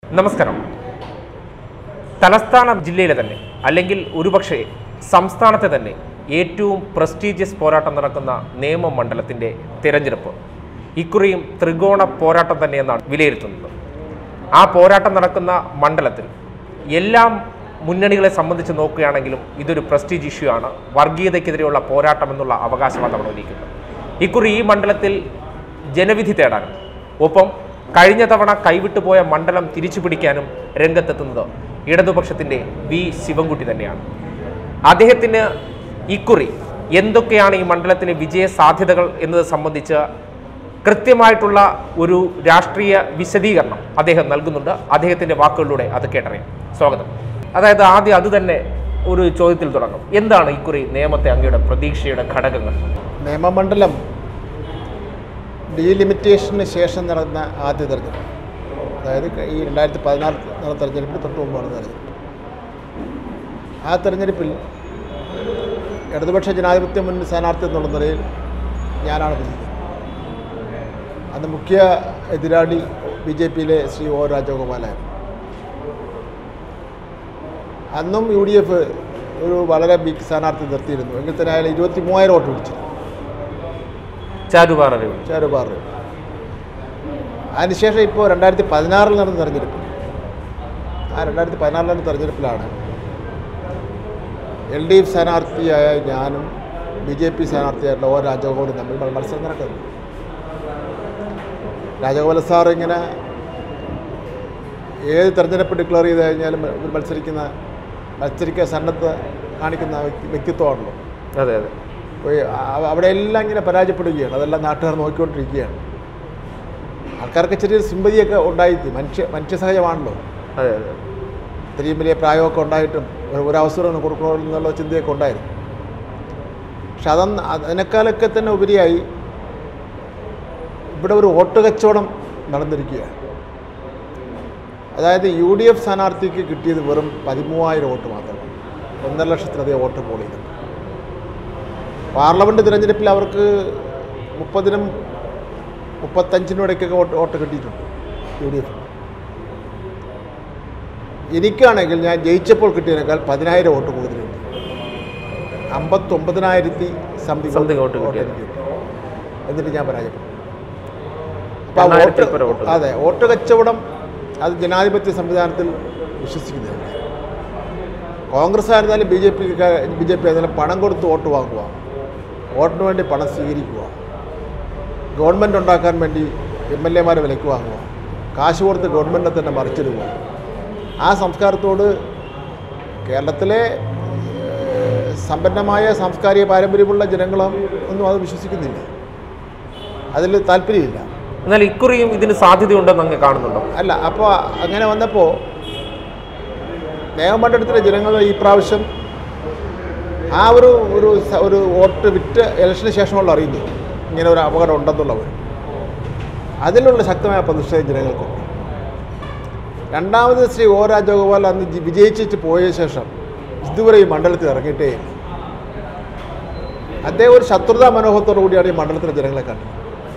നമസ്കാരം തലസ്ഥാന ജില്ലയിലെ തന്നെ അല്ലെങ്കിൽ ഒരുപക്ഷെ സംസ്ഥാനത്തെ തന്നെ ഏറ്റവും പ്രസ്റ്റീജിയസ് പോരാട്ടം നടക്കുന്ന നേമം മണ്ഡലത്തിൻ്റെ തിരഞ്ഞെടുപ്പ് ഇക്കുറിയും ത്രികോണ പോരാട്ടം തന്നെയെന്നാണ് വിലയിരുത്തുന്നത് ആ പോരാട്ടം നടക്കുന്ന മണ്ഡലത്തിൽ എല്ലാം മുന്നണികളെ സംബന്ധിച്ച് നോക്കുകയാണെങ്കിലും ഇതൊരു പ്രസ്റ്റീജ് ഇഷ്യൂ ആണ് വർഗീയതയ്ക്കെതിരെയുള്ള പോരാട്ടം എന്നുള്ള അവകാശവാദം അവിടെ ഉന്നയിക്കുന്നത് ഇക്കുറി ഈ മണ്ഡലത്തിൽ ജനവിധി തേടാനും ഒപ്പം കഴിഞ്ഞ തവണ കൈവിട്ടു പോയ മണ്ഡലം തിരിച്ചു പിടിക്കാനും രംഗത്തെത്തുന്നത് ഇടതുപക്ഷത്തിൻ്റെ വി ശിവൻകുട്ടി തന്നെയാണ് അദ്ദേഹത്തിന് ഇക്കുറി എന്തൊക്കെയാണ് ഈ മണ്ഡലത്തിലെ വിജയ സാധ്യതകൾ എന്നത് സംബന്ധിച്ച് കൃത്യമായിട്ടുള്ള ഒരു രാഷ്ട്രീയ വിശദീകരണം അദ്ദേഹം നൽകുന്നുണ്ട് അദ്ദേഹത്തിൻ്റെ വാക്കുകളിലൂടെ അത് കേട്ടറിയാം സ്വാഗതം അതായത് ആദ്യം അത് തന്നെ ഒരു ചോദ്യത്തിൽ തുടങ്ങും എന്താണ് ഇക്കുറി നിയമത്തെ അങ്ങയുടെ പ്രതീക്ഷയുടെ ഘടകങ്ങൾ നിയമമണ്ഡലം ഡീലിമിറ്റേഷന് ശേഷം നടന്ന ആദ്യ തെരഞ്ഞെടുപ്പ് അതായത് ഈ രണ്ടായിരത്തി പതിനാറ് നടന്ന തെരഞ്ഞെടുപ്പിന് തൊട്ട് മുമ്പാണ് തെരഞ്ഞെടുപ്പ് ആ തെരഞ്ഞെടുപ്പിൽ ഇടതുപക്ഷ ജനാധിപത്യ മുന്നണി സ്ഥാനാർത്ഥി എന്നുള്ള നിലയിൽ ഞാനാണ് വിജയിച്ചത് അന്ന് മുഖ്യ എതിരാളി ബി ജെ പിയിലെ ശ്രീ ഒ രാജഗോപാലായിരുന്നു അന്നും യു ഡി എഫ് ഒരു വളരെ ബിഗ് സ്ഥാനാർത്ഥി നിർത്തിയിരുന്നു എങ്കിൽ തന്നെ അയാൾ ഇരുപത്തി മൂവായിരം വോട്ട് പിടിച്ചു ചാരുപാറ ചാരുപാറ അതിനുശേഷം ഇപ്പോൾ രണ്ടായിരത്തി പതിനാറിൽ നടന്ന തെരഞ്ഞെടുപ്പ് ആ രണ്ടായിരത്തി പതിനാറിൽ നടന്ന തെരഞ്ഞെടുപ്പിലാണ് എൽ ഡി എഫ് സ്ഥാനാർത്ഥിയായ ഞാനും ബി ജെ പി സ്ഥാനാർത്ഥിയായിട്ടുള്ള ഓ രാജഗോപാലും തമ്മിൽ മത്സരം നടക്കുന്നത് രാജഗോപാല സാർ ഇങ്ങനെ ഏത് തെരഞ്ഞെടുപ്പ് ഡിക്ലെയർ ചെയ്ത് കഴിഞ്ഞാലും ഇവർ മത്സരിക്കുന്ന മത്സരിക്കാൻ സന്നദ്ധ കാണിക്കുന്ന വ്യക്തി വ്യക്തിത്വമാണല്ലോ അതെ അതെ അപ്പോൾ ഈ അ- അവിടെ എല്ലാം ഇങ്ങനെ പരാജയപ്പെടുകയാണ് അതെല്ലാം നാട്ടുകാർ നോക്കിക്കൊണ്ടിരിക്കുകയാണ് ആൾക്കാർക്ക് ചെറിയൊരു സിമ്പതിയൊക്കെ ഉണ്ടായിട്ട് മനുഷ്യ മനുഷ്യസഹജമാണല്ലോ അതെ അതെ ഇത്രയും വലിയ പ്രായമൊക്കെ ഉണ്ടായിട്ടും ഒരു- ഒരു അവസരം കൊടുക്കണമല്ലോ എന്നുള്ള ചിന്തയൊക്കെ ഉണ്ടായിരുന്നു പക്ഷെ അതൊന്ന് അതിനേക്കാളൊക്കെ തന്നെ ഉപരിയായി ഇവിടെ ഒരു വോട്ട് കച്ചവടം നടന്നിരിക്കുകയാണ് അതായത് യു ഡി എഫ് സ്ഥാനാർത്ഥിക്ക് കിട്ടിയത് വെറും പതിമൂവായിരം വോട്ട് മാത്രമാണ് ഒന്നര ലക്ഷത്തിലധികം വോട്ട് പോൾ ചെയ്തു പാർലമെൻറ്റ് തിരഞ്ഞെടുപ്പിൽ അവർക്ക് മുപ്പതിനും മുപ്പത്തഞ്ചിനും ഇടയ്ക്കൊക്കെ വോട്ട് വോട്ട് കിട്ടിയിട്ടുണ്ട് യു ഡി എഫ് എനിക്കാണെങ്കിൽ ഞാൻ ജയിച്ചപ്പോൾ കിട്ടിയതിനേക്കാൾ പതിനായിരം വോട്ട് കൂടുതലുണ്ട് അമ്പത്തൊമ്പതിനായിരത്തി സംതിങ് Something വോട്ട് വോട്ട് കിട്ടിയത്. എനിക്ക് കിട്ടി. എന്നിട്ട് ഞാൻ പരാജയപ്പെട്ടു അപ്പോൾ ആ എണ്ണായിരത്തിൽ വോട്ട് പരം വോട്ട്. അതെ വോട്ട് കച്ചവടം അത് ജനാധിപത്യ സംവിധാനത്തിൽ വിശ്വസിക്കുന്നില്ല കോൺഗ്രസ് ആയിരുന്നാലും B J P B J P ആയിരുന്നാലും പണം കൊടുത്ത് വോട്ട് വാങ്ങുക വോട്ടിന് വേണ്ടി പണം സ്വീകരിക്കുക ഗവൺമെൻറ് ഉണ്ടാക്കാൻ വേണ്ടി എം എൽ എമാരെ വിലക്ക് വാങ്ങുക കാശ് കൊടുത്ത് ഗവൺമെൻറ്റിനെ തന്നെ മറിച്ചിടുക ആ സംസ്കാരത്തോട് കേരളത്തിലെ ഏഹ്, സമ്പന്നമായ സാംസ്കാരിക പാരമ്പര്യമുള്ള ജനങ്ങളും ഒന്നും അത് വിശ്വസിക്കുന്നില്ല അതിൽ താല്പര്യമില്ല എന്നാൽ ഇക്കുറിയും ഇതിന് സാധ്യതയുണ്ടെന്ന് അങ്ങ് കാണുന്നുണ്ടോ അല്ല അപ്പോൾ അങ്ങനെ വന്നപ്പോൾ നിയമമണ്ഡലത്തിലെ ജനങ്ങൾ ഈ പ്രാവശ്യം ആ ഒരു ഒരു സ- ഒരു വോട്ട് വിറ്റ് ഇലക്ഷന് ശേഷമുള്ള അറിയുന്നു ഇങ്ങനെ ഒരു അപകടം ഉണ്ടെന്നുള്ളവർ അതിലുള്ള ശക്തമായ പ്രതിഷേധം ജനങ്ങൾക്കുണ്ട് രണ്ടാമത് ശ്രീ ഒ രാജഗോപാൽ അന്ന് ജി- വിജയിച്ചിട്ട് പോയ ശേഷം ഇതുവരെ ഈ മണ്ഡലത്തിൽ ഇറങ്ങിയിട്ടേ ഇല്ല. അദ്ദേഹം ഒരു ശത്രുതാ മനോഹത്തോടു കൂടിയാണ് ഈ മണ്ഡലത്തിലെ ജനങ്ങളെ കണ്ടത്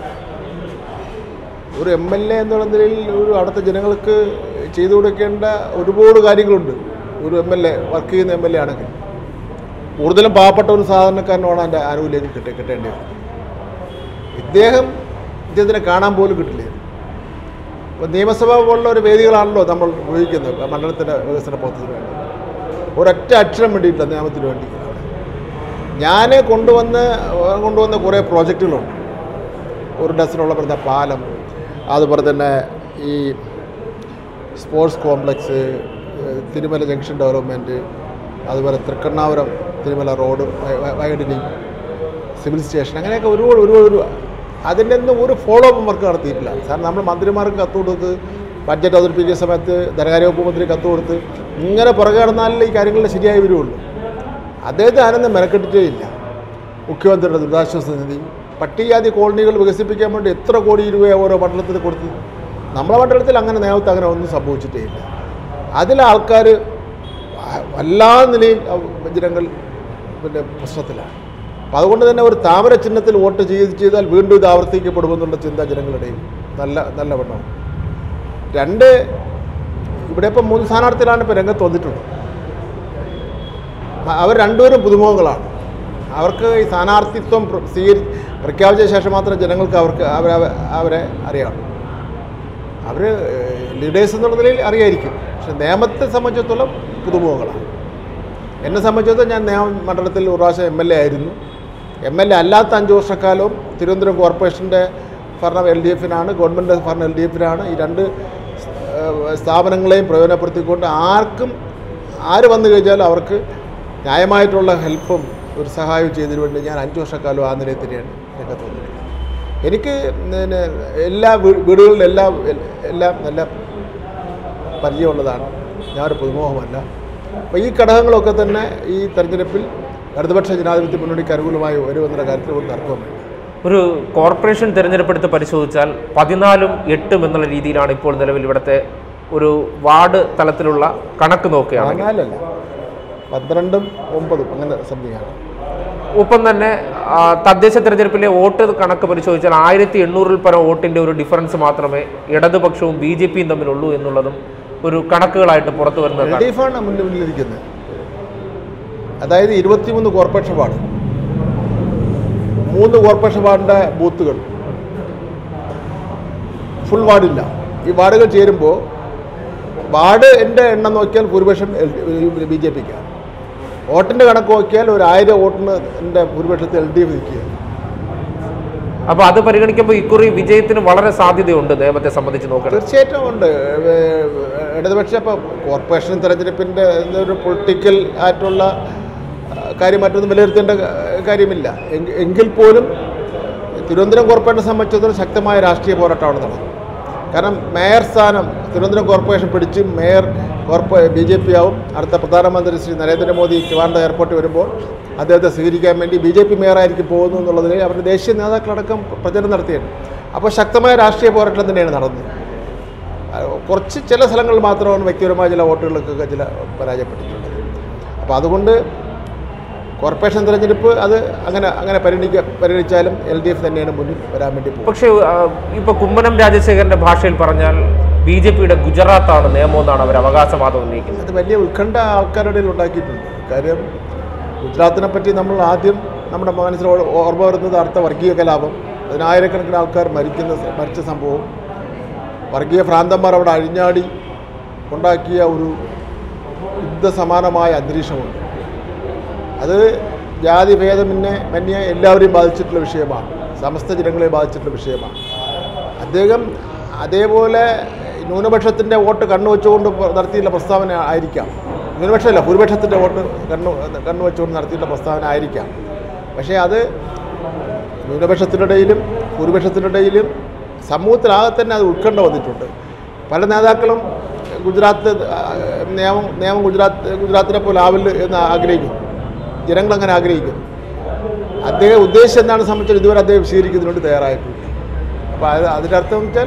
ഒരു എം എൽ എ എന്നുള്ള നിലയിൽ ഒരു അവിടുത്തെ ജനങ്ങൾക്ക് ചെയ്തു കൊടുക്കേണ്ട ഒരുപാട് കാര്യങ്ങളുണ്ട് ഒരു എം എൽ എ വർക്ക് ചെയ്യുന്ന എം എൽ എ ആണെങ്കിൽ കൂടുതലും പാവപ്പെട്ട ഒരു സാധാരണക്കാരനാണ് എൻ്റെ ആനുകൂല്യം കിട്ടേ കിട്ടേണ്ടി വരും ഇദ്ദേഹം ഇദ്ദേഹത്തിനെ കാണാൻ പോലും കിട്ടില്ല ഇപ്പോൾ നിയമസഭ പോലുള്ള ഒരു വേദികളാണല്ലോ നമ്മൾ ഉപയോഗിക്കുന്നത് മണ്ഡലത്തിൻ്റെ വികസന പ്രവർത്തനത്തിന് വേണ്ടി ഒരൊറ്റ അക്ഷരം വേണ്ടിയിട്ടില്ല നിയമത്തിന് വേണ്ടി ഞാൻ കൊണ്ടുവന്ന് കൊണ്ടുവന്ന കുറേ പ്രോജക്റ്റുകളുണ്ട് ഒരു ഡസനുള്ള പറഞ്ഞ പാലം അതുപോലെ തന്നെ ഈ സ്പോർട്സ് കോംപ്ലക്സ് ഏഹ് തിരുമല ജംഗ്ഷൻ ഡെവലപ്മെൻറ്റ് അതുപോലെ Thrikkannapuram Thirumala road widening civil station അങ്ങനെയൊക്കെ ഒരുപാട് ഒരുപാട് ഒരു അതിൻ്റെ ഒന്നും ഒരു ഫോളോ അപ്പ് വർക്ക് നടത്തിയിട്ടില്ല കാരണം നമ്മൾ മന്ത്രിമാർക്ക് കത്ത് കൊടുത്ത് ബഡ്ജറ്റ് അവതരിപ്പിക്കുന്ന സമയത്ത് ധനകാര്യ വകുപ്പ് മന്ത്രി കത്ത് കൊടുത്ത് ഇങ്ങനെ പുറകെ നടന്നാലേ ഈ കാര്യങ്ങളിൽ ശരിയായി വരുള്ളൂ അദ്ദേഹത്തെ ആനന്ദം മെനക്കെട്ടിട്ടേ ഇല്ല മുഖ്യമന്ത്രിയുടെ ദുരിതാശ്വാസ നിധി പട്ടികജാതി കോളനികൾ വികസിപ്പിക്കാൻ വേണ്ടി എത്ര കോടി രൂപ ഓരോ മണ്ഡലത്തിൽ കൊടുത്തു നമ്മുടെ മണ്ഡലത്തിൽ അങ്ങനെ നേമത്ത് അങ്ങനെ ഒന്നും സംഭവിച്ചിട്ടേ ഇല്ല അതിൽ ആൾക്കാർ എല്ലാ നിലയിൽ അവ- ജനങ്ങൾ പിന്നെ പ്രശ്നത്തിലാണ് അപ്പം അതുകൊണ്ട് തന്നെ ഒരു താമര ചിഹ്നത്തിൽ വോട്ട് ചെയ്ത് ചെയ്താൽ വീണ്ടും ഇത് ആവർത്തിക്കപ്പെടുമെന്നുള്ള ചിന്ത ജനങ്ങളുടെയും നല്ല നല്ല വണ്ണമാണ് രണ്ട് ഇവിടെ ഇപ്പം മൂന്ന് സ്ഥാനാർത്ഥികളാണ് ഇപ്പോൾ രംഗത്ത് വന്നിട്ടുള്ളത് അ- അവർ രണ്ടുപേരും പുതുമുഖങ്ങളാണ് അവർക്ക് ഈ സ്ഥാനാർത്ഥിത്വം പ്ര- സ്വീകരി പ്രഖ്യാപിച്ച ശേഷം മാത്രം ജനങ്ങൾക്ക് അവർക്ക് അവരെ അവരെ അറിയാം അവർ ലീഡേഴ്സ് എന്നുള്ള നിലയിൽ അറിയായിരിക്കും പക്ഷെ നിയമത്തെ സംബന്ധിച്ചിടത്തോളം പുതുമുഖങ്ങളാണ് എന്നെ സംബന്ധിച്ചിടത്തോളം ഞാൻ നിയമ മണ്ഡലത്തിൽ ഒരു പ്രാവശ്യം എം എൽ എ ആയിരുന്നു എം എൽ എ അല്ലാത്ത അഞ്ച് വർഷക്കാലവും തിരുവനന്തപുരം കോർപ്പറേഷൻ്റെ ഭരണം എൽ ഡി എഫിനാണ് ഗവൺമെൻറ് ഭരണം എൽ ഡി എഫിനാണ് ഈ രണ്ട് ഏഹ്, സ്ഥാപനങ്ങളെയും പ്രയോജനപ്പെടുത്തിക്കൊണ്ട് ആർക്കും ആര് വന്നു കഴിഞ്ഞാലും അവർക്ക് ന്യായമായിട്ടുള്ള ഹെൽപ്പും ഒരു സഹായവും ചെയ്തതിനു വേണ്ടി ഞാൻ അഞ്ച് വർഷക്കാലം ആ നിലയിൽ തന്നെയാണ് രംഗത്ത് വന്നിട്ടുള്ളത് എനിക്ക് പിന്നെ എല്ലാ വീ- വീടുകളിലും എല്ലാം എല്ലാം നല്ല പരിചയമുള്ളതാണ് ഞാനൊരു പുതുമുഖമല്ല അപ്പോൾ ഈ ഘടകങ്ങളൊക്കെ തന്നെ ഈ തെരഞ്ഞെടുപ്പിൽ ഇടതുപക്ഷ ജനാധിപത്യ മുന്നണിക്ക് അനുകൂലമായി വരുമെന്ന കാര്യത്തിൽ ഒരു തർക്കവും വേണ്ട ഒരു കോർപ്പറേഷൻ തിരഞ്ഞെടുപ്പെടുത്ത് പരിശോധിച്ചാൽ പതിനാലും എട്ടും എന്നുള്ള രീതിയിലാണ് ഇപ്പോൾ നിലവിൽ ഇവിടുത്തെ ഒരു വാർഡ് തലത്തിലുള്ള കണക്ക് നോക്കുകയാണെങ്കിൽ പതിനാലല്ല പന്ത്രണ്ടും ഒമ്പതും അങ്ങനെ സംതിങ്ങാണ് ഒപ്പം തന്നെ ആ, തദ്ദേശ തെരഞ്ഞെടുപ്പിലെ വോട്ട് കണക്ക് പരിശോധിച്ചാൽ ആയിരത്തി എണ്ണൂറിൽ പരം വോട്ടിന്റെ ഒരു ഡിഫറൻസ് മാത്രമേ ഇടതുപക്ഷവും ബി ജെ പിയും തമ്മിലുള്ളൂ എന്നുള്ളതും ഒരു കണക്കുകളായിട്ട് പുറത്തു എൽ വരുന്നത് ഡി എഫാണ് മുന്നിൽ മുന്നിലിരിക്കുന്നത് അതായത് ഇരുപത്തിമൂന്ന് കോർപ്പറേഷൻ വാർഡ് മൂന്ന് കോർപ്പറേഷൻ വാർഡിൻ്റെ ബൂത്തുകൾ ഫുൾ വാർഡില്ല ഈ വാർഡുകൾ ചേരുമ്പോൾ വാർഡ് എൻ്റെ എണ്ണം നോക്കിയാൽ ഭൂരിപക്ഷം ബി ജെ പിക്കാണ് വോട്ടിൻ്റെ കണക്ക് നോക്കിയാൽ ഒരു ആയിരം വോട്ടിന് എൻ്റെ ഭൂരിപക്ഷത്തിൽ എൽ ഡി എഫ് നിൽക്കുക അപ്പൊ അത് പരിഗണിക്കുമ്പോൾ ഇക്കുറി വിജയത്തിന് വളരെ സാധ്യതയുണ്ട് നിയമത്തെ സംബന്ധിച്ച് നോക്കണം തീർച്ചയായിട്ടും ഉണ്ട് ഏഹ് ഇടതുപക്ഷ ഇപ്പോൾ കോർപ്പറേഷൻ തെരഞ്ഞെടുപ്പിൻ്റെ ഒരു പൊളിറ്റിക്കൽ ആയിട്ടുള്ള ആ, കാര്യം മറ്റൊന്നും വിലയിരുത്തേണ്ട ക- കാര്യമില്ല എങ്കി- എങ്കിൽ പോലും തിരുവനന്തപുരം കോർപ്പറേഷനെ സംബന്ധിച്ചിടത്തോളം ശക്തമായ രാഷ്ട്രീയ പോരാട്ടം അവിടെ നടക്കും കാരണം മേയർ സ്ഥാനം തിരുവനന്തപുരം കോർപ്പറേഷൻ പിടിച്ച് മേയർ കോർപ്പ ബി ജെ പി ആവും അടുത്ത പ്രധാനമന്ത്രി ശ്രീ നരേന്ദ്രമോദി ട്രിവാൻഡ്രം എയർപോർട്ടിൽ വരുമ്പോൾ അദ്ദേഹത്തെ സ്വീകരിക്കാൻ വേണ്ടി ബി ജെ പി മേയറായിരിക്കും പോകുന്നു എന്നുള്ളതിൽ അവരുടെ ദേശീയ നേതാക്കളടക്കം പ്രചരണം നടത്തിയിട്ടുണ്ട് അപ്പോൾ ശക്തമായ രാഷ്ട്രീയ പോരാട്ടം തന്നെയാണ് നടന്നത് ആ, കുറച്ച് ചില സ്ഥലങ്ങളിൽ മാത്രമാണ് വ്യക്തിപരമായ ചില വോട്ടുകൾക്കൊക്കെ ചില പരാജയപ്പെട്ടിട്ടുള്ളത് അപ്പോൾ അതുകൊണ്ട് കോർപ്പറേഷൻ തിരഞ്ഞെടുപ്പ് അത് അങ്ങനെ അങ്ങനെ പരിഗണിക്ക പരിഗണിച്ചാലും എൽ ഡി എഫ് തന്നെയാണ് മുന്നിൽ വരാൻ വേണ്ടി പോകുന്നത് പക്ഷേ ആ, ഇപ്പൊ കുമ്മനം രാജശേഖരന്റെ ഭാഷയിൽ പറഞ്ഞാൽ ബി ജെ പിയുടെ ഗുജറാത്താണ് നിയമം എന്നാണ് അവർ അവകാശവാദം ഉന്നയിക്കുന്നത് അത് വലിയ ഉത്കണ്ഠ ആൾക്കാരുടെ ഇടയിൽ ഉണ്ടാക്കിയിട്ടുണ്ട് കാര്യം ഗുജറാത്തിനെ പറ്റി നമ്മൾ ആദ്യം നമ്മുടെ മനസ്സിൽ ഓ- ഓർമ്മ വരുന്നത് അടുത്ത വർഗീയ കലാപം പതിനായിരക്കണക്കിന് ആൾക്കാർ മരിക്കുന്ന സ- മരിച്ച സംഭവം വർഗീയ ഭ്രാന്തന്മാർ അവിടെ അഴിഞ്ഞാടി ഉണ്ടാക്കിയ ഒരു യുദ്ധസമാനമായ അന്തരീക്ഷമുണ്ട് അത് ജാതി ഭേദമിന്നെ മന്യ എല്ലാവരെയും ബാധിച്ചിട്ടുള്ള വിഷയമാണ് സമസ്ത ജനങ്ങളെ ബാധിച്ചിട്ടുള്ള വിഷയമാണ് അദ്ദേഹം അതേപോലെ ന്യൂനപക്ഷത്തിൻ്റെ വോട്ട് കണ്ണുവെച്ചുകൊണ്ട് പ- നടത്തിയിട്ടുള്ള പ്രസ്താവന ആയിരിക്കാം ന്യൂനപക്ഷമല്ല ഭൂരിപക്ഷത്തിൻ്റെ വോട്ട് കണ്ണു കണ്ണുവെച്ചുകൊണ്ട് നടത്തിയിട്ടുള്ള പ്രസ്താവന ആയിരിക്കാം പക്ഷേ അത് ന്യൂനപക്ഷത്തിൻ്റെ ഇടയിലും ഭൂരിപക്ഷത്തിൻ്റെ ഇടയിലും സമൂഹത്തിലാകെ തന്നെ അത് ഉത്കണ്ഠ വന്നിട്ടുണ്ട് പല നേതാക്കളും ഗുജറാത്ത് ആ, നിയമം നിയമം ഗുജറാത്ത് ഗുജറാത്തിനെ പോലെ ആവില്ല എന്ന് ആഗ്രഹിക്കുന്നു ജനങ്ങളങ്ങനെ ആഗ്രഹിക്കുന്നു അദ്ദേഹം ഉദ്ദേശിച്ചത് എന്താണ് സംബന്ധിച്ചാൽ ഇതുവരെ അദ്ദേഹം സ്വീകരിക്കുന്നതിന് വേണ്ടി തയ്യാറായിട്ടില്ല അപ്പോൾ അത് അതിൻ്റെ അർത്ഥം വെച്ചാൽ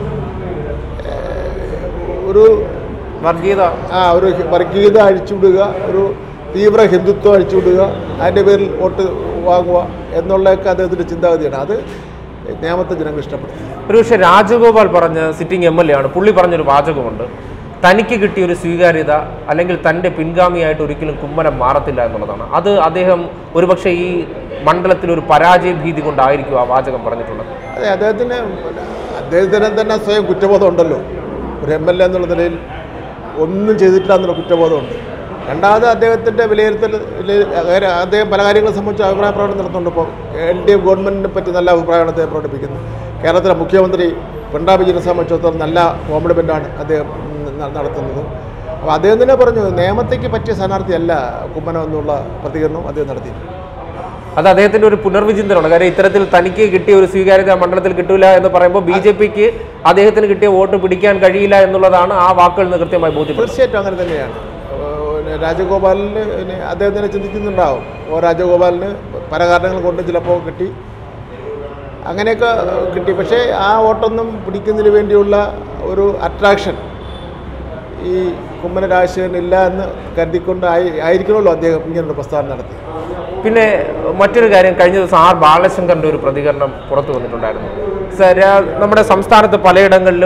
ഏഹ്, ഒരു വർഗീയത ആ ഒരു വർഗീയത അഴിച്ചുവിടുക ഒരു തീവ്ര ഹിന്ദുത്വം അഴിച്ചുവിടുക അതിൻ്റെ പേരിൽ വോട്ട് വാങ്ങുക എന്നുള്ളതൊക്കെ അദ്ദേഹത്തിൻ്റെ ചിന്താഗതിയാണ് അത് നിയമത്തെ ജനങ്ങൾ ഇഷ്ടപ്പെടുന്നു ഒരുപക്ഷെ രാജഗോപാൽ പറഞ്ഞ സിറ്റിംഗ് എം എൽ എ ആണ് പുള്ളി പറഞ്ഞൊരു വാചകമുണ്ട് തനിക്ക് കിട്ടിയ ഒരു സ്വീകാര്യത അല്ലെങ്കിൽ തൻ്റെ പിൻഗാമിയായിട്ട് ഒരിക്കലും കുമ്മനം മാറത്തില്ല എന്നുള്ളതാണ് അത് അദ്ദേഹം ഒരുപക്ഷെ ഈ മണ്ഡലത്തിൽ ഒരു പരാജയ ഭീതി കൊണ്ടായിരിക്കും ആ വാചകം പറഞ്ഞിട്ടുള്ളത് അതെ അദ്ദേഹത്തിന് അദ്ദേഹത്തിന് തന്നെ സ്വയം കുറ്റബോധം ഉണ്ടല്ലോ ഒരു എം എൽ എ എന്നുള്ള നിലയിൽ ഒന്നും ചെയ്തിട്ടില്ല എന്നുള്ള കുറ്റബോധമുണ്ട് രണ്ടാമത് അദ്ദേഹത്തിൻ്റെ വിലയിരുത്തൽ വിലയി- അദ്ദേഹം പല കാര്യങ്ങളെ സംബന്ധിച്ച് അഭിപ്രായ പ്രകടനം നടത്തുന്നുണ്ട് ഇപ്പോൾ എൽ ഡി എഫ് ഗവൺമെൻറ്റിനെ പറ്റി നല്ല അഭിപ്രായമാണ് അദ്ദേഹം പ്രകടിപ്പിക്കുന്നത് കേരളത്തിലെ മുഖ്യമന്ത്രി പിണറായി വിജയനെ സംബന്ധിച്ചിടത്തോളം നല്ല കോംപ്ലിമെൻ്റാണ് അദ്ദേഹം ന- നടത്തുന്നത് അപ്പോൾ അദ്ദേഹം തന്നെ പറഞ്ഞു നിയമത്തേക്ക് പറ്റിയ സ്ഥാനാർത്ഥിയല്ല കുമ്മനം എന്നുള്ള പ്രതികരണം അദ്ദേഹം നടത്തിയിട്ടുണ്ട് അത് അദ്ദേഹത്തിന്റെ ഒരു പുനർവിചിന്തനമാണ് കാര്യം ഇത്തരത്തിൽ തനിക്ക് കിട്ടിയ ഒരു സ്വീകാര്യത ആ മണ്ഡലത്തിൽ കിട്ടില്ല എന്ന് പറയുമ്പോൾ ബി ജെ പിക്ക് അദ്ദേഹത്തിന് കിട്ടിയ വോട്ട് പിടിക്കാൻ കഴിയില്ല എന്നുള്ളതാണ് ആ വാക്കുകളിൽ നിന്ന് കൃത്യമായി ബോധ്യപ്പെടുന്നത് തീർച്ചയായിട്ടും അങ്ങനെ തന്നെയാണ് ഏഹ് പിന്നെ രാജഗോപാലിന് പിന്നെ അദ്ദേഹത്തിനെ ചിന്തിക്കുന്നുണ്ടാവും ഓ രാജഗോപാലിന് പല കാരണങ്ങൾ കൊണ്ട് ചിലപ്പോൾ കിട്ടി അങ്ങനെയൊക്കെ കിട്ടി പക്ഷേ ആ വോട്ടൊന്നും പിടിക്കുന്നതിന് വേണ്ടിയുള്ള ഒരു അട്രാക്ഷൻ ഈ കുമ്മന രാജശേഖരൻ ഇല്ല എന്ന് കരുതിക്കൊണ്ട് ആയി ആയിരിക്കണമല്ലോ അദ്ദേഹം ഇങ്ങനൊരു പ്രസ്താവന നടത്തി പിന്നെ മറ്റൊരു കാര്യം കഴിഞ്ഞ ദിവസം ആർ ബാലശങ്കറിന്റെ ഒരു പ്രതികരണം പുറത്തു വന്നിട്ടുണ്ടായിരുന്നു സര നമ്മുടെ സംസ്ഥാനത്ത് പലയിടങ്ങളിലും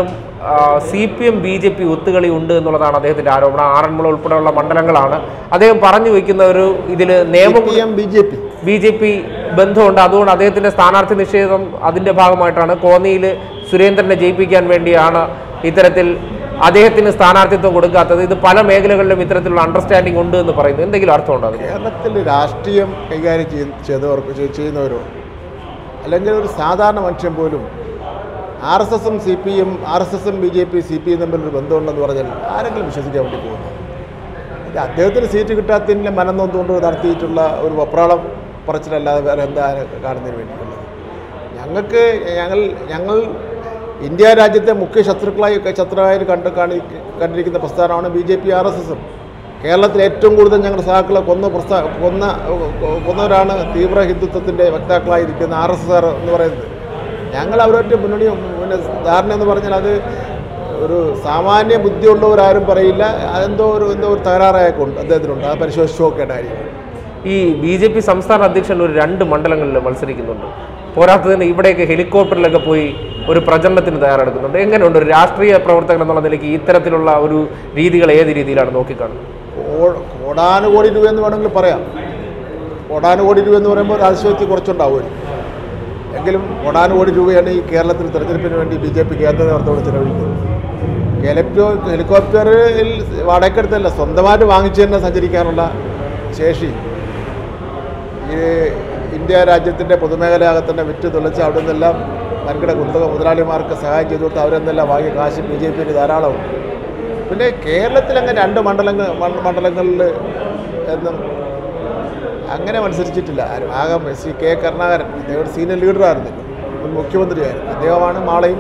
C P M B J P ഒത്തുകളി ഉണ്ട് എന്നുള്ളതാണ് അദ്ദേഹത്തിന്റെ ആരോപണം ആറന്മുള ഉൾപ്പെടെയുള്ള മണ്ഡലങ്ങളാണ് അദ്ദേഹം പറഞ്ഞു വയ്ക്കുന്ന ഒരു ഇതിൽ നിയമം P M B J P B J P ബന്ധമുണ്ട് അതുകൊണ്ട് അദ്ദേഹത്തിന്റെ സ്ഥാനാർത്ഥി നിഷേധം അതിന്റെ ഭാഗമായിട്ടാണ് കോന്നിയിൽ സുരേന്ദ്രനെ ജയിപ്പിക്കാൻ വേണ്ടിയാണ് ഇത്തരത്തിൽ അദ്ദേഹത്തിന് സ്ഥാനാർത്ഥിത്വം കൊടുക്കാത്തത് ഇത് പല മേഖലകളിലും ഇത്തരത്തിലുള്ള അണ്ടർസ്റ്റാൻഡിംഗ് ഉണ്ട് എന്ന് പറയുന്നു എന്തെങ്കിലും അർത്ഥമുണ്ടോ അതിന് കേരളത്തിൽ രാഷ്ട്രീയം കൈകാര്യം ചെയ്യ ചെയ്തവർക്ക് ചെയ്- ചെയ്യുന്നവരോ അല്ലെങ്കിൽ ഒരു സാധാരണ മനുഷ്യൻ പോലും ആർ എസ് എസും C P M R S എസും B J P C P M തമ്മിലൊരു ബന്ധമുണ്ടെന്ന് പറഞ്ഞാൽ ആരെങ്കിലും വിശ്വസിക്കാൻ വേണ്ടി പോകുന്നു ഇത് അദ്ദേഹത്തിന് സീറ്റ് കിട്ടാത്തതിൻ്റെ മനന്നൊന്നുകൊണ്ട് നടത്തിയിട്ടുള്ള ഒരു വപ്രാളം പറച്ചിലല്ലാതെ വേറെ എന്താ കാണുന്നതിന് വേണ്ടിയിട്ടുള്ളത് ഞങ്ങൾക്ക് ഞങ്ങൾ ഞങ്ങൾ ഇന്ത്യ രാജ്യത്തെ മുഖ്യ ശത്രുക്കളായി ശത്രുവായി കണ്ട് കാണി കണ്ടിരിക്കുന്ന പ്രസ്ഥാനമാണ് B J P R S എസും കേരളത്തിൽ ഏറ്റവും കൂടുതൽ ഞങ്ങളുടെ സഹാക്കളെ കൊന്ന പ്രസ്ഥാ കൊന്ന കൊന്നവരാണ് തീവ്ര ഹിന്ദുത്വത്തിൻ്റെ വക്താക്കളായിരിക്കുന്ന ആർ എസ് എസ് എന്ന് പറയുന്നത് ഞങ്ങൾ അവരൊറ്റ മുന്നണി പിന്നെ ധാരണ എന്ന് പറഞ്ഞാൽ അത് ഒരു സാമാന്യ ബുദ്ധിയുള്ളവരാരും പറയില്ല അതെന്തോ ഒരു എന്തോ ഒരു തകരാറായൊക്കെ അദ്ദേഹത്തിനുണ്ട് അത് പരിശോധിച്ച് നോക്കേണ്ടതായിരിക്കും ഈ ബി ജെ പി സംസ്ഥാന അധ്യക്ഷൻ ഒരു രണ്ട് മണ്ഡലങ്ങളിൽ മത്സരിക്കുന്നുണ്ട് പോരാത്തതിന് ഇവിടെയൊക്കെ ഹെലികോപ്റ്ററിലൊക്കെ പോയി ഒരു പ്രചരണത്തിന് തയ്യാറെടുക്കുന്നുണ്ട് എങ്ങനെയുണ്ട് ഒരു രാഷ്ട്രീയ പ്രവർത്തകൻ എന്നുള്ള നിലയ്ക്ക് ഇത്തരത്തിലുള്ള ഒരു രീതികൾ ഏത് രീതിയിലാണ് നോക്കിക്കാണുന്നത് കോ- കോടാനുകോടി രൂപ എന്ന് വേണമെങ്കിൽ പറയാം കോടാനുകോടി രൂപ എന്ന് പറയുമ്പോൾ രാജ്യത്ത് കുറച്ചുണ്ടാവുമായിരിക്കും എങ്കിലും കോടാനുകോടി രൂപയാണ് ഈ കേരളത്തിൽ തെരഞ്ഞെടുപ്പിന് വേണ്ടി ബി ജെ പി കേന്ദ്ര നേതൃത്വം ചെലവഴിക്കുന്നത് ഹെലികോ ഹെലികോപ്റ്ററിൽ വാടകയ്ക്കെടുത്തല്ല സ്വന്തമായിട്ട് വാങ്ങിച്ചു തന്നെ സഞ്ചരിക്കാനുള്ള ശേഷി ഈ ഇന്ത്യ രാജ്യത്തിൻ്റെ പൊതുമേഖലയാകത്തന്നെ വിറ്റ് തുളച്ച് അവിടെ നിന്നെല്ലാം വൻകിട കുത്തക മുതലാളിമാർക്ക് സഹായം ചെയ്തു കൊടുത്ത് അവരെന്നെല്ലാം വാങ്ങിയ കാശ് ബി ജെ പിന് ധാരാളമുണ്ട് പിന്നെ കേരളത്തിൽ അങ്ങനെ രണ്ട് മണ്ഡലങ്ങൾ മണ്ഡ- മണ്ഡലങ്ങളിൽ എന്നും അങ്ങനെ മത്സരിച്ചിട്ടില്ല ആരും ആകെ ശ്രീ കെ കരുണാകരൻ അദ്ദേഹം ഒരു സീനിയർ ലീഡറായിരുന്നു മുൻ മുഖ്യമന്ത്രിയായിരുന്നു അദ്ദേഹമാണ് മാളയും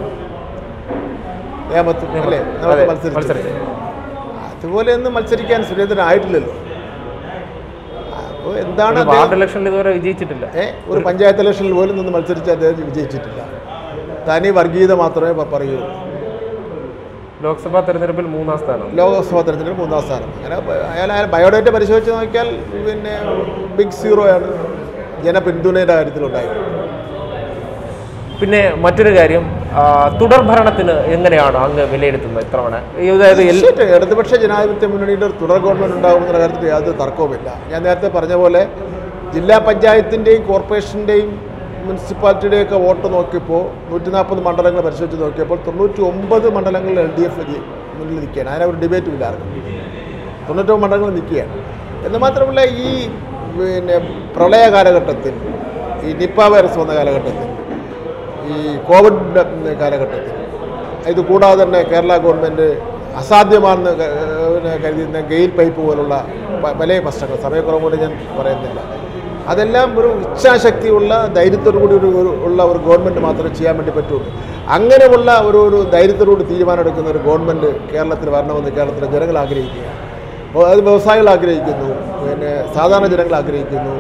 നേമത്തും അല്ലേ അതെ, നമുക്ക് മത്സരിച്ചത് മത്സരിച്ചത്. അതുപോലെ ഒന്നും മത്സരിക്കാൻ സുരേന്ദ്രൻ ആയിട്ടില്ലല്ലോ അപ്പോൾ എന്താണ് ഒരു അദ്ദേഹം- വാർഡ് ഇലക്ഷനിൽ ഇതുവരെ വിജയിച്ചിട്ടില്ല ഏ, ഒരു പഞ്ചായത്ത് ഇലക്ഷനിൽ പോലും നിന്ന് മത്സരിച്ച് അദ്ദേഹം വിജയിച്ചിട്ടില്ല തനി വർഗീയത മാത്രമേ പ- പറയൂ ലോക്സഭാ തെരഞ്ഞെടുപ്പിൽ മൂന്നാം സ്ഥാനം ലോക്സഭാ തെരഞ്ഞെടുപ്പിൽ മൂന്നാം സ്ഥാനം അങ്ങനെ ബ- അയാൾ അയാൾ ബയോഡേറ്റ പരിശോധിച്ച് നോക്കിയാൽ പിന്നെ ബിഗ് സീറോയാണ് ജനപിന്തുണയുടെ കാര്യത്തിലുണ്ടായത് പിന്നെ മറ്റൊരു കാര്യം ആ, തുടർ ഭരണത്തിന് എങ്ങനെയാണ് അങ്ങ് വിലയിരുത്തുന്നത് ഇത്തവണ ഈ അതായത് എൽ- തീർച്ചയായിട്ടും ഇടതുപക്ഷ ജനാധിപത്യ മുന്നണിയുടെ ഒരു തുടർ ഗവൺമെൻറ് ഉണ്ടാകുമെന്ന കാര്യത്തിൽ യാതൊരു തർക്കവുമില്ല ഞാൻ നേരത്തെ പറഞ്ഞ പോലെ ജില്ലാ പഞ്ചായത്തിൻ്റെയും കോർപ്പറേഷൻ്റെയും മുനിസിപ്പാലിറ്റിയുടെയും ഒക്കെ വോട്ട് നോക്കിയപ്പോൾ നൂറ്റി നാൽപ്പത് മണ്ഡലങ്ങൾ പരിശോധിച്ച് നോക്കിയപ്പോൾ തൊണ്ണൂറ്റി ഒമ്പത് മണ്ഡലങ്ങളിൽ എൽ ഡി എഫ് മുന്നിൽ നിൽക്കുകയാണ് അതിനെ ഒരു ഡിബേറ്റും ഇല്ല ആർക്കും തൊണ്ണൂറ്റൊമ്പത് മണ്ഡലങ്ങൾ നിൽക്കുകയാണ് എന്ന് മാത്രമല്ല ഈ പിന്നെ പ്രളയ കാലഘട്ടത്തിൽ ഈ നിപ്പ വൈറസ് വന്ന കാലഘട്ടത്തിൽ ഈ കോവിഡ് കാലഘട്ടത്തിൽ ഇത് കൂടാതെ തന്നെ കേരള ഗവൺമെൻറ് അസാധ്യമാണെന്ന് ക- പിന്നെ കരുതുന്ന ഗെയിൽ പൈപ്പ് പോലുള്ള പ- പല പ്രശ്നങ്ങൾ സമയക്കുറവ് കൊണ്ട് ഞാൻ പറയുന്നില്ല അതെല്ലാം ഒരു ഇച്ഛാശക്തിയുള്ള ധൈര്യത്തോടു കൂടി ഒരു ഒരു- ഉള്ള ഒരു ഗവൺമെൻറ് മാത്രമേ ചെയ്യാൻ വേണ്ടി പറ്റുള്ളൂ അങ്ങനെയുള്ള ഒരു ഒരു ധൈര്യത്തോടുകൂടി തീരുമാനമെടുക്കുന്ന ഒരു ഗവൺമെൻറ് കേരളത്തിൽ വരണമെന്ന് കേരളത്തിലെ ജനങ്ങൾ ആഗ്രഹിക്കുകയാണ് അപ്പോൾ അത് വ്യവസായികൾ ആഗ്രഹിക്കുന്നു പിന്നെ സാധാരണ ജനങ്ങൾ ആഗ്രഹിക്കുന്നു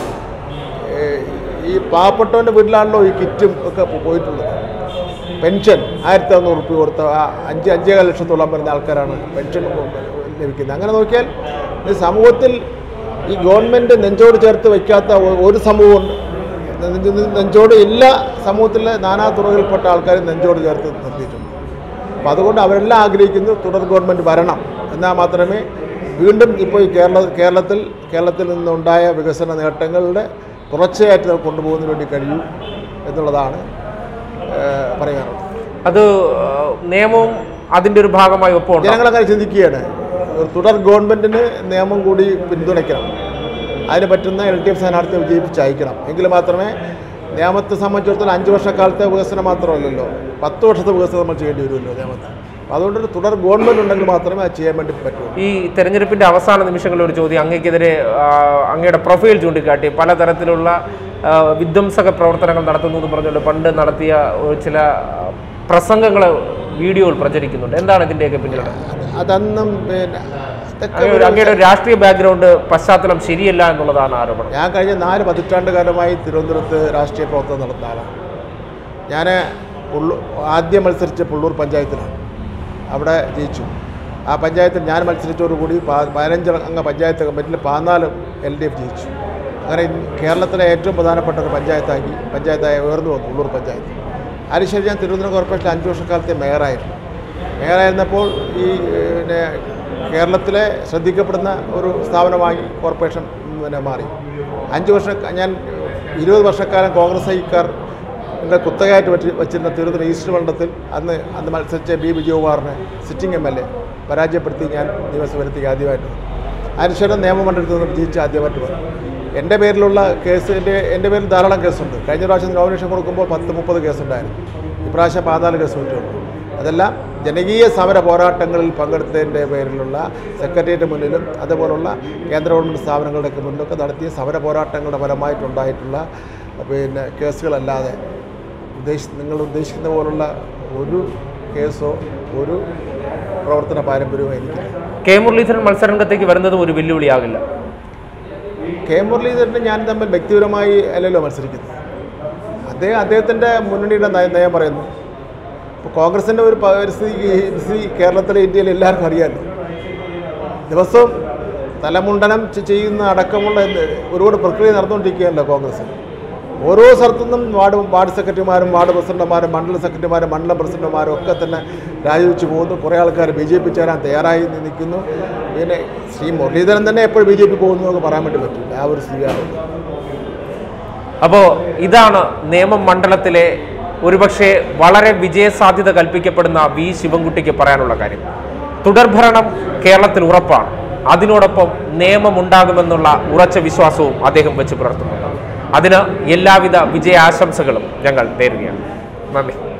ഏഹ് ഈ പാവപ്പെട്ടവൻ്റെ വീട്ടിലാണല്ലോ ഈ കിറ്റും ഒക്കെ പോ- പോയിട്ടുള്ളത് പെൻഷൻ ആയിരത്തി അറുന്നൂറ് റുപ്യ കൊടുത്ത ആ അഞ്ച് അഞ്ചേകാൽ ലക്ഷത്തോളം വരുന്ന ആൾക്കാരാണ് പെൻഷൻ ലഭിക്കുന്നത് അങ്ങനെ നോക്കിയാൽ ഈ സമൂഹത്തിൽ ഈ ഗവൺമെൻറ് നെഞ്ചോട് ചേർത്ത് വയ്ക്കാത്ത ഒ- ഒരു സമൂഹമുണ്ട് നെഞ്ച് നെഞ്ചോട് എല്ലാ സമൂഹത്തിലെ നാനാ തുറകളിൽപ്പെട്ട ആൾക്കാരും നെഞ്ചോട് ചേർത്ത് നിർത്തിയിട്ടുണ്ട് അപ്പം അതുകൊണ്ട് അവരെല്ലാം ആഗ്രഹിക്കുന്നു തുടർ ഗവൺമെൻറ് വരണം എന്നാൽ മാത്രമേ വീണ്ടും ഇപ്പോൾ ഈ കേരള കേരളത്തിൽ കേരളത്തിൽ നിന്നുണ്ടായ വികസന നേട്ടങ്ങളുടെ തുടർച്ചയായിട്ട് നമുക്ക് കൊണ്ടുപോകുന്നതിന് വേണ്ടി കഴിയൂ എന്നുള്ളതാണ് ഏഹ്, പറയാനുള്ളത് അത് ആ, നിയമവും അതിന്റെ ഒരു ഭാഗമായി ഒപ്പം ജനങ്ങളങ്ങനെ ചിന്തിക്കുകയാണ് ഒരു തുടർ ഗവൺമെൻറ്റിന് നിയമം കൂടി പിന്തുണയ്ക്കണം അതിന് പറ്റുന്ന എൽ ഡി എഫ് സ്ഥാനാർത്ഥിയെ വിജയിപ്പിച്ച് അയക്കണം എങ്കിൽ മാത്രമേ നിയമത്തെ സംബന്ധിച്ചിടത്തോളം അഞ്ച് വർഷക്കാലത്തെ വികസനം മാത്രമല്ലല്ലോ പത്ത് വർഷത്തെ വികസനം നമ്മൾ ചെയ്യേണ്ടി വരുമല്ലോ നിയമത്തെ അപ്പോൾ അതുകൊണ്ടൊരു തുടർ ഗവൺമെൻറ് ഉണ്ടെങ്കിൽ മാത്രമേ അത് ചെയ്യാൻ വേണ്ടി പറ്റൂ ഈ തെരഞ്ഞെടുപ്പിന്റെ അവസാന നിമിഷങ്ങളിൽ ഒരു ചോദ്യം അങ്ങേക്കെതിരെ ആ, അങ്ങയുടെ പ്രൊഫൈൽ ചൂണ്ടിക്കാട്ടി പലതരത്തിലുള്ള ആ, വിധ്വംസക പ്രവർത്തനങ്ങൾ നടത്തുന്നു എന്ന് പറഞ്ഞുകൊണ്ട് പണ്ട് നടത്തിയ ഒരു ചില പ്രസംഗങ്ങൾ വീഡിയോയിൽ പ്രചരിക്കുന്നുണ്ട് എന്താണ് ഇതിന്റെയൊക്കെ പിന്നിലുള്ള അത് അതൊന്നും പിന്നെ അതൊക്കെ അങ്ങയുടെ ഒരു- അങ്ങയുടെ ഒരു രാഷ്ട്രീയ ബാക്ക്ഗ്രൗണ്ട് പശ്ചാത്തലം ശരിയല്ല എന്നുള്ളതാണ് ആരോപണം ഞാൻ കഴിഞ്ഞ നാല് പതിറ്റാണ്ട് കാലമായി തിരുവനന്തപുരത്ത് രാഷ്ട്രീയ പ്രവർത്തനം നടത്തുന്ന ആളാണ് ഞാൻ പുള്ളൂർ ആദ്യം മത്സരിച്ച പുള്ളൂർ പഞ്ചായത്തിലാണ് അവിടെ ജയിച്ചു ആ പഞ്ചായത്തിൽ ഞാൻ മത്സരിച്ചതോടുകൂടി പാ- പതിനഞ്ച് അംഗ പഞ്ചായത്ത് കമ്മിറ്റിയിൽ പതിനാല് എൽ ഡി എഫ് ജയിച്ചു അങ്ങനെ ഇന്ന് കേരളത്തിലെ ഏറ്റവും പ്രധാനപ്പെട്ട ഒരു പഞ്ചായത്താക്കി പഞ്ചായത്തായി ഉയർന്നു വന്നു ഉള്ളൂർ പഞ്ചായത്ത് അതിനുശേഷം ഞാൻ തിരുവനന്തപുരം കോർപ്പറേഷനിൽ അഞ്ച് വർഷക്കാലത്തെ മേയറായിരുന്നു മേയറായിരുന്നപ്പോൾ ഈ ഏഹ്, പിന്നെ കേരളത്തിലെ ശ്രദ്ധിക്കപ്പെടുന്ന ഒരു സ്ഥാപനമായി കോർപ്പറേഷൻ പിന്നെ മാറി അഞ്ച് വർഷം ഞാൻ ഇരുപത് വർഷക്കാലം കോൺഗ്രസ് ഐക്കാർ എൻ്റെ കുത്തകയായിട്ട് വെച്ച് വെച്ചിരുന്ന തിരുവനന്തപുരം ഈസ്റ്റ് മണ്ഡലത്തിൽ അന്ന് അന്ന് മത്സരിച്ച ബി വിജയകുമാറിനെ സിറ്റിംഗ് എം എൽ എ പരാജയപ്പെടുത്തി ഞാൻ നിയമസഭയിലെത്തി ആദ്യമായിട്ട് അതിനുശേഷം നിയമമണ്ഡലത്തിൽ നിന്ന് വിജയിച്ച് ആദ്യമായിട്ട് വന്നു എൻ്റെ പേരിലുള്ള കേസ് എൻ്റെ എൻ്റെ പേരിൽ ധാരാളം കേസുണ്ട് കഴിഞ്ഞ പ്രാവശ്യം നോമിനേഷൻ കൊടുക്കുമ്പോൾ പത്ത് മുപ്പത് കേസുണ്ടായിരുന്നു ഇപ്രാവശ്യം പതിനാല് കേസ് വിട്ടുള്ളൂ അതെല്ലാം ജനകീയ സമര പോരാട്ടങ്ങളിൽ പങ്കെടുത്തതിൻ്റെ പേരിലുള്ള സെക്രട്ടേറിയറ്റ് മുന്നിലും അതുപോലുള്ള കേന്ദ്ര ഗവൺമെൻറ് സ്ഥാപനങ്ങളുടെയൊക്കെ മുന്നിലൊക്കെ നടത്തിയ സമര പോരാട്ടങ്ങളുടെ ഫലമായിട്ടുണ്ടായിട്ടുള്ള പിന്നെ കേസുകളല്ലാതെ ഉദ്ദേശി നിങ്ങൾ ഉദ്ദേശിക്കുന്ന പോലുള്ള ഒരു കേസോ ഒരു പ്രവർത്തന പാരമ്പര്യവും എനിക്കില്ല കെ മുരളീധരൻ മത്സരരംഗത്തേക്ക് വരുന്നതും ഒരു വെല്ലുവിളിയാകില്ല കെ മുരളീധരനെ ഞാൻ തമ്മിൽ വ്യക്തിപരമായി അല്ലല്ലോ മത്സരിക്കുന്നത് അദ്ദേഹം അദ്ദേഹത്തിൻ്റെ മുന്നണിയുടെ നയ നയം പറയുന്നു ഇപ്പോൾ കോൺഗ്രസിൻ്റെ ഒരു പരിസ്ഥിതി സ്ഥിതി കേരളത്തിലെ ഇന്ത്യയിൽ എല്ലാവർക്കും അറിയാമല്ലോ ദിവസവും തലമുണ്ടനം ചെ- ചെയ്യുന്ന അടക്കമുള്ള എന്ത് ഒരുപാട് പ്രക്രിയ നടന്നുകൊണ്ടിരിക്കുകയല്ലോ കോൺഗ്രസ് ഓരോ സ്ഥലത്തുനിന്നും വാർഡ് വാർഡ് സെക്രട്ടറിമാരും വാർഡ് പ്രസിഡന്റുമാരും മണ്ഡലം സെക്രട്ടറിമാരും മണ്ഡലം പ്രസിഡന്റുമാരും ഒക്കെ തന്നെ രാജിവെച്ച് പോകുന്നു കുറേ ആൾക്കാർ ബി ജെ പി ചേരാൻ തയ്യാറായി നിൽക്കുന്നു പിന്നെ ശ്രീ മുരളീധരൻ തന്നെ എപ്പോൾ ബി ജെ പി പോകുന്നു എന്ന് പറയാൻ വേണ്ടി പറ്റില്ല ആ ഒരു സ്ഥിതിയാണ് അപ്പോൾ ഇതാണ് നേമം മണ്ഡലത്തിലെ ഒരുപക്ഷെ വളരെ വിജയസാധ്യത കൽപ്പിക്കപ്പെടുന്ന വി ശിവൻകുട്ടിക്ക് പറയാനുള്ള കാര്യം തുടർഭരണം കേരളത്തിൽ ഉറപ്പാണ് അതിനോടൊപ്പം നിയമമുണ്ടാകുമെന്നുള്ള ഉറച്ച വിശ്വാസവും അദ്ദേഹം വെച്ച് പുലർത്തുന്നുണ്ട് അതിന് എല്ലാവിധ വിജയാശംസകളും ഞങ്ങൾ നേരുകയാണ് നന്ദി